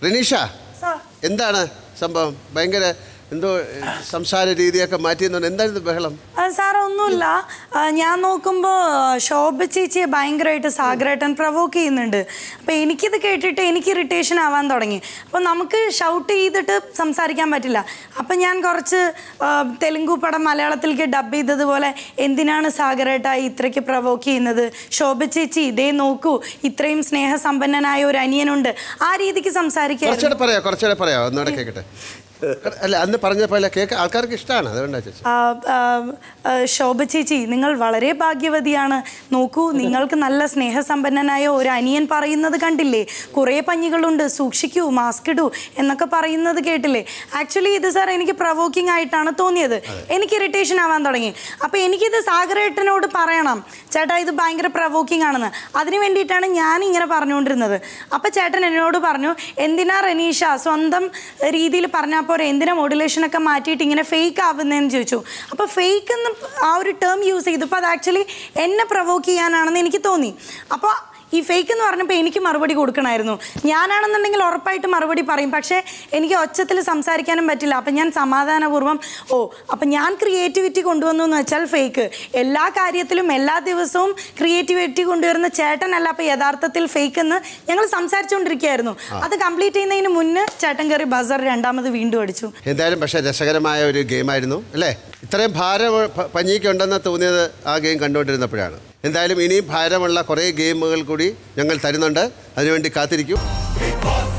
Rineesha sir എന്താണ് സംഭവം ഭയങ്കര എന്തോ ഏഹ്, സംസാര രീതിയൊക്കെ മാറ്റിയെന്നു എന്തായിരുന്നു ബഹളം അത് സാർ ഒന്നുമില്ല ആ, ഞാൻ നോക്കുമ്പോൾ ശോഭ ചേച്ചിയെ ഭയങ്കരമായിട്ട് സാഗരേട്ടൻ പ്രവോക്ക് ചെയ്യുന്നുണ്ട് അപ്പോൾ എനിക്കിത് കേട്ടിട്ട് എനിക്ക് ഇറിറ്റേഷൻ ആവാൻ തുടങ്ങി അപ്പോൾ നമുക്ക് ഷൗട്ട് ചെയ്തിട്ട് സംസാരിക്കാൻ പറ്റില്ല അപ്പം ഞാൻ കുറച്ച് ആ, തെലുങ്കു പടം മലയാളത്തിലേക്ക് ഡബ് ചെയ്തതുപോലെ എന്തിനാണ് സാഗരേട്ട ഇത്രയ്ക്ക് പ്രവോക്ക് ചെയ്യുന്നത് ശോഭ ചേച്ചി ഇതേ നോക്കൂ ഇത്രയും സ്നേഹസമ്പന്നനായ ഒരു അനിയനുണ്ട് ആ രീതിക്ക് സംസാരിക്കുക കുറച്ചുകൂടെ പറയാം കുറച്ചുകൂടെ പറയാം ഒന്നുകൂടെ കേൾക്കട്ടെ അല്ല അന്ന് പറഞ്ഞ പോലെ കേക്ക് ആൾക്കാർക്ക് ഇഷ്ടമാണ് അതുകൊണ്ടാ ചേച്ചി ആ, ആ, ആ, ശോഭ ചേച്ചി നിങ്ങൾ വളരെ ഭാഗ്യവതിയാണ് നോക്കൂ നിങ്ങൾക്ക് നല്ല സ്നേഹസമ്പന്നനായ ഒരു അനിയൻ പറയുന്നത് കണ്ടില്ലേ കുറേ പഞ്ഞികളുണ്ട് സൂക്ഷിക്കൂ മാസ്ക് ഇടൂ എന്നൊക്കെ പറയുന്നത് കേട്ടില്ലേ ആക്ച്വലി ഇത് സാർ എനിക്ക് പ്രവോക്കിംഗ് ആയിട്ടാണ് തോന്നിയത് എനിക്ക് ഇറിറ്റേഷൻ ആവാൻ തുടങ്ങി അപ്പോൾ എനിക്കിത് സാഗരേട്ടനോട് പറയണം ചേട്ടാ ഇത് ഭയങ്കര പ്രവോക്കിംഗ് ആണെന്ന് അതിന് വേണ്ടിയിട്ടാണ് ഞാൻ ഇങ്ങനെ പറഞ്ഞുകൊണ്ടിരുന്നത് അപ്പോൾ ചേട്ടൻ എന്നോട് പറഞ്ഞു എന്തിനാ റനീഷ സ്വന്തം രീതിയിൽ പറഞ്ഞാൽ പോരെ എന്തിനാ മോഡുലേഷനൊക്കെ മാറ്റിയിട്ട് ഇങ്ങനെ ഫേക്ക് ആവുന്നതെന്ന് ചോദിച്ചു അപ്പോൾ ഫേക്ക് എന്ന് ആ ഒരു ടേം യൂസ് ചെയ്തപ്പോൾ അത് ആക്ച്വലി എന്നെ പ്രൊവോക്ക് ചെയ്യാനാണെന്ന് എനിക്ക് തോന്നി അപ്പോൾ ഈ ഫേക്ക് എന്ന് പറഞ്ഞപ്പോൾ എനിക്ക് മറുപടി കൊടുക്കണമായിരുന്നു ഞാനാണെന്നുണ്ടെങ്കിൽ ഉറപ്പായിട്ട് മറുപടി പറയും പക്ഷേ എനിക്ക് ഒച്ചത്തിൽ സംസാരിക്കാനും പറ്റില്ല അപ്പം ഞാൻ സമാധാനപൂർവ്വം ഓ അപ്പം ഞാൻ ക്രിയേറ്റിവിറ്റി കൊണ്ടുവന്നു എന്ന് വെച്ചാൽ ഫേക്ക് എല്ലാ കാര്യത്തിലും എല്ലാ ദിവസവും ക്രിയേറ്റിവിറ്റി കൊണ്ടുവരുന്ന ചേട്ടനല്ല അപ്പം യഥാർത്ഥത്തിൽ ഫേക്ക് എന്ന് ഞങ്ങൾ സംസാരിച്ചുകൊണ്ടിരിക്കുകയായിരുന്നു അത് കംപ്ലീറ്റ് ചെയ്യുന്നതിന് മുന്നേ ചേട്ടൻ കയറി ബസർ രണ്ടാമത് വീണ്ടും അടിച്ചു എന്തായാലും പക്ഷേ രസകരമായ ഒരു ഗെയിമായിരുന്നു അല്ലേ ഇത്രയും ഭാരം പ- പഞ്ഞിക്ക് ഉണ്ടെന്ന് തോന്നിയത് ആ ഗെയിം കണ്ടുകൊണ്ടിരുന്നപ്പോഴാണ് എന്തായാലും ഇനിയും ഭാരമുള്ള കുറേ ഗെയിമുകൾ കൂടി ഞങ്ങൾ തരുന്നുണ്ട് അതിനുവേണ്ടി കാത്തിരിക്കും Big Boss